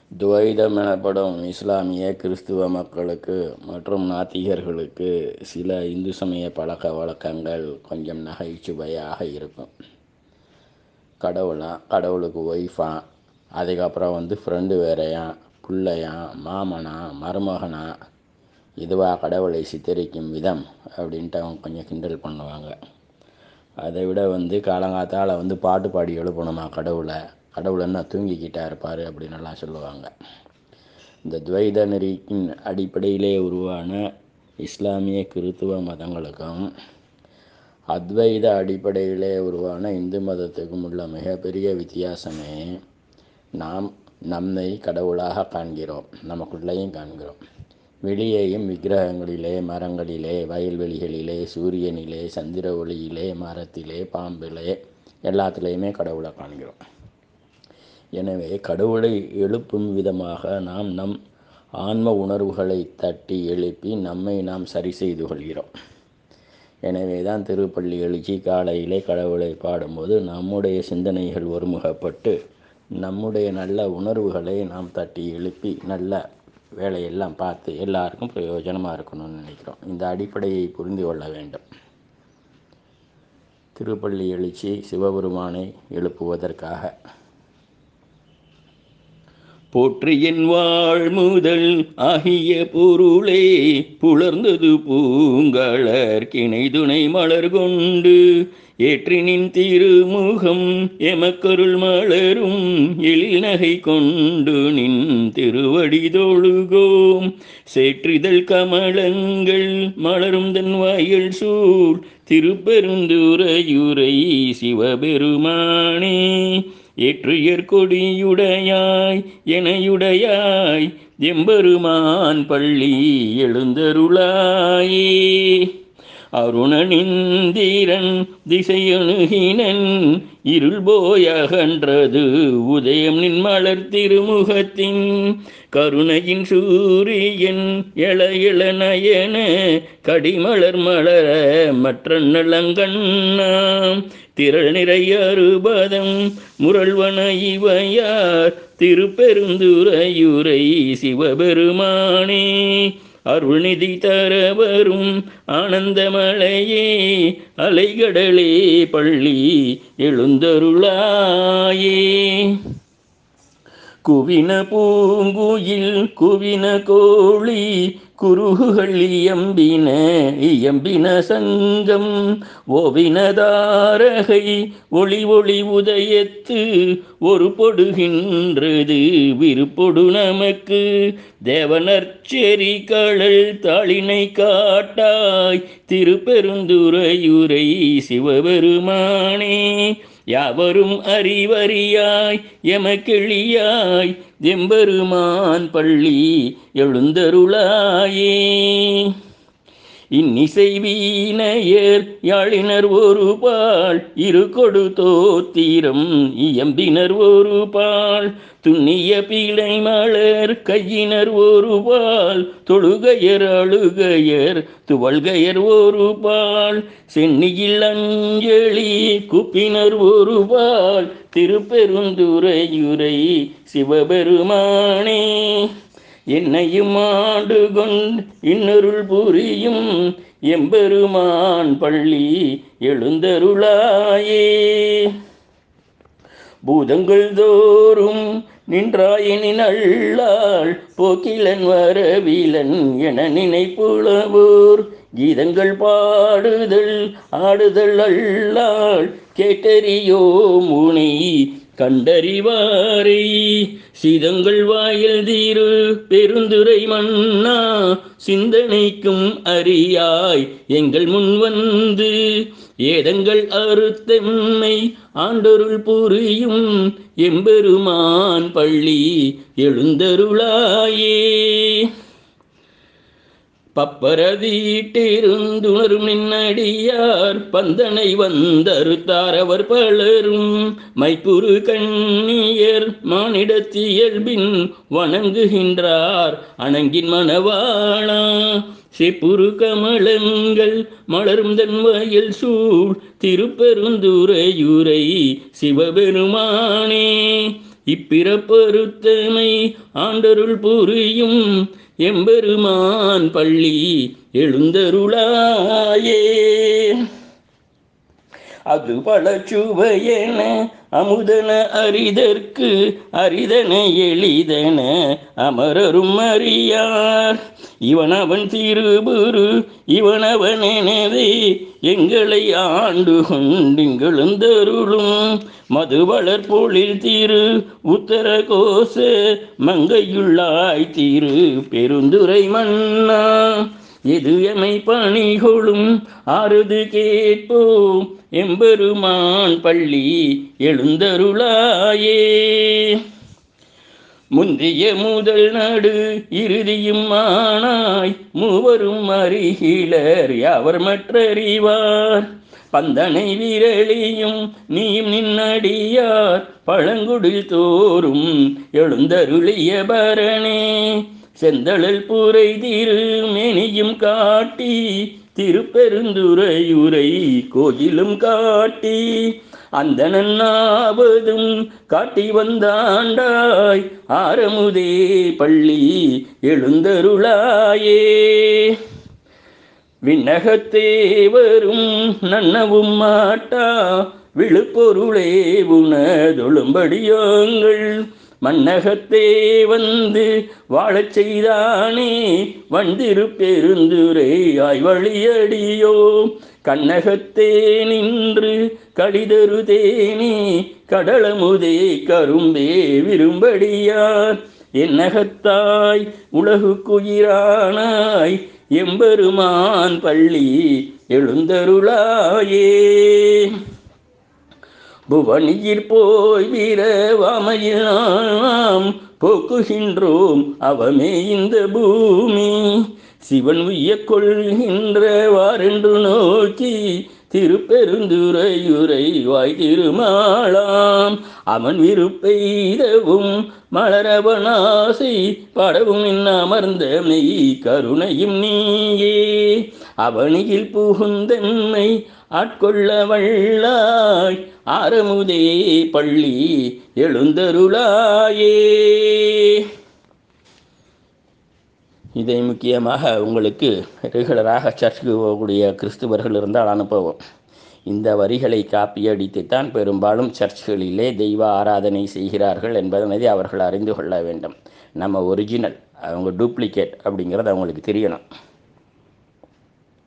துவைதம் எனப்படும் இஸ்லாமிய கிறிஸ்துவ மக்களுக்கு மற்றும் நாத்திகர்களுக்கு சில இந்து சமய பழக்க வழக்கங்கள் கொஞ்சம் நகைச்சுவையாக இருக்கும் கடவுளாம் கடவுளுக்கு ஒய்ஃபாம் அதுக்கப்புறம் வந்து ஃப்ரெண்டு வேறையாம் பிள்ளையாம் மாமனா மருமகனா இதுவாக கடவுளை சித்தரிக்கும் விதம் அப்படின்ட்டு அவங்க கொஞ்சம் கிண்டல் பண்ணுவாங்க அதை விட வந்து காலங்காத்தால் வந்து பாட்டு பாடி எழுப்பணுமா கடவுளை கடவுள் என்ன தூங்கிக்கிட்டா இருப்பார் அப்படின்னுலாம் சொல்லுவாங்க இந்த துவைத நெறியின் அடிப்படையிலே உருவான இஸ்லாமிய கிறித்துவ மதங்களுக்கும் அத்வைத அடிப்படையிலே உருவான இந்து மதத்துக்கும் உள்ள மிகப்பெரிய வித்தியாசமே நாம் நம்மை கடவுளாக காண்கிறோம் நமக்குள்ளேயும் காண்கிறோம் வெளியேயும் விக்கிரகங்களிலே மரங்களிலே வயல்வெளிகளிலே சூரியனிலே சந்திர ஒளியிலே மரத்திலே பாம்பிலே எல்லாத்துலேயுமே கடவுளை காண்கிறோம் எனவே கடவுளை எழுப்பும் விதமாக நாம் நம் ஆன்ம உணர்வுகளை தட்டி எழுப்பி நம்மை நாம் சரி செய்து கொள்கிறோம் எனவே தான் திருப்பள்ளி எழுச்சி காலையிலே கடவுளை பாடும்போது நம்முடைய சிந்தனைகள் ஒருமுகப்பட்டு நம்முடைய நல்ல உணர்வுகளை நாம் தட்டி எழுப்பி நல்ல வேலையெல்லாம் பார்த்து எல்லாருக்கும் பிரயோஜனமாக இருக்கணும்னு நினைக்கிறோம் இந்த அடிப்படையை புரிந்து கொள்ள வேண்டும் திருப்பள்ளி எழுச்சி சிவபெருமானை எழுப்புவதற்காக போற்று என் வாழ் முதல் ஆகிய பொருளே புலர்ந்தது பூங்கலர் கிணை துணை மலர் கொண்டு ஏற்றினின் திருமுகம் எமக்கருள் மலரும் எழில் நகை கொண்டு நின் திருவடி தொழுகோம் சேற்றிதழ் கமலங்கள் மலரும் தன் வயல் சூழ் திருப்பெருந்துரையுரை சிவபெருமானே ஏற்றுயர் கொடியுடையாய் எனையுடையாய் எம்பெருமான் பள்ளி எழுந்தருளாயே அருணனிந்திரன் திசையணுகினன் இருள் போயகன்றது உதயம் நின் மலர் திருமுகத்தின் கருணையின் சூரியன் இள இள நயன கடிமலர் மலர மற்ற நலங்கண்ணாம் திரள் நிறைய அறுபதம் முரள்வன இவையார் திருப்பெருந்துரையுரை சிவபெருமானே அருள்நிதி தரவரும் ஆனந்தமலையே அலைகடலே பள்ளி எழுந்தருளாயே குவின பூங்குயில் குவின கோழி குருகுகள் இயம்பின இயம்பின சங்கம் ஓவினதாரகை ஒளி ஒளி உதயத்து ஒரு பொடுகின்றது விருப்பொடு நமக்கு தேவனர்ச்செரி கடல் தாளினை காட்டாய் திருப்பெருந்துரையுரை சிவபெருமானே யாவரும் அறிவறியாய் எமக்கிளியாய் எம்பெருமான் பள்ளி எழுந்தருளாயே இன்னிசை வீணையர் யாழினர் ஒரு பால் இரு கொடு தோத்திரம் இயம்பினர் ஒரு பால் துண்ணிய பீழை மலர் கையினர் ஒரு பால் தொழுகையர் அழுகையர் துவள்கையர் ஒரு பால் சென்னியில் அஞ்சலி குப்பினர் ஒரு பால் திருப்பெருந்துரையுரை சிவபெருமானே என்னையும் ஆண்டு கொண்டு இன்னருள் புரியும் எம்பெருமான் பள்ளி எழுந்தருளாயே பூதங்கள் தோறும் நின்றாயினின் அள்ளாள் போக்கிலன் வரவிலன் என நினைப்புலவோர் கீதங்கள் பாடுதல் ஆடுதல் அள்ளாள் கேட்டறியோ முனை கண்டறிவாரை சிதங்கள் வாயில் தீரு பெருந்துரை மன்னா சிந்தனைக்கும் அறியாய் எங்கள் முன் வந்து ஏதங்கள் அறுத்தெம்மை ஆண்டொருள் புரியும் எம்பெருமான் பள்ளி எழுந்தருளாயே பப்பரதீட்டிருந்துணரும் நின்னடியார் பந்தனை வந்தறுத்தார் அவர் பலரும் மைப்புரு கண்ணியர் மானிடத்தியல்பின் வணங்குகின்றார் அணங்கின் மணவாளா செப்புரு கமலங்கள் மலரும் தன் வயல் சூழ் திருப்பெருந்துரையுரை சிவபெருமானே இப்பிறப்பருத்தமை ஆண்டருள் புரியும் எம்பெருமான் பள்ளி எழுந்தருளாயே அது பல சுவையென அமுதன அரிதற்கு அரிதன எளிதன அமரரும் அறியார் இவனவன் திருபுரு இவனவன் எனவே எங்களை ஆண்டு கொண்டிங்களுந்தருளும் மது வளர்பொழில் திரு உத்தர கோச மங்கையுள்ளாய் திரு பெருந்துரை மன்னா எது எமை பணிகொளும் ஆறுது கேட்போம் எம்பெருமான் பள்ளி எழுந்தருளாயே முந்திய முதல் நடு இறுதியும் ஆனாய் மூவரும் அறிகிலர் யாவர் மற்றறிவார் பந்தனை விரலியும் நீயும் நின்னடியார் பழங்குடில் தோறும் எழுந்தருளிய பரணே செந்தழல் புரை திருமேனியும் காட்டி திருப்பெருந்துரையுரை கோயிலும் காட்டி அந்த நன்னாவதும் காட்டி வந்தாண்டாய் ஆரமுதே பள்ளி எழுந்தருளாயே விண்ணகத்தே வரும் நன்னவும் மாட்டா விழுப்பொருளே உணதொழும்படியோங்கள் மன்னகத்தே வந்து வாழச் செய்தானே வந்திரு பெருந்துரை ஆய்வழியடியோ கண்ணகத்தே நின்று கடிதரு தேனி கடலமுதே கரும்பே விரும்படியார் என்னகத்தாய் உலகுக்குயிரானாய் எம்பெருமான் பள்ளி எழுந்தருளாயே புவனியிற் போய் வீரவாமையில் நாம் போக்குகின்றோம் அவமே இந்த பூமி சிவன் உய்ய கொள்கின்றவாரென்று நோக்கி திருப்பெருந்துரையுரை வாய் திருமாளாம் அவன் விருப்பெய்தவும் மலரவனாசை படவும் அமர்ந்த மெய் கருணையும் நீயே அவனியில் புகுந்தன்மை ஆட்கொள்ள வல்லாய் ஆரமுதே பள்ளி எழுந்தருளாயே இதை முக்கியமாக உங்களுக்கு ரெகுலராக சர்ச்சுக்கு போகக்கூடிய கிறிஸ்துவர்கள் இருந்தால் அனுப்பவும் இந்த வரிகளை காப்பி அடித்துத்தான் பெரும்பாலும் சர்ச்சுகளிலே தெய்வ ஆராதனை செய்கிறார்கள் என்பதனை அவர்கள் அறிந்து கொள்ள வேண்டும் நம்ம ஒரிஜினல் அவங்க டூப்ளிகேட் அப்படிங்கிறது அவங்களுக்கு தெரியணும்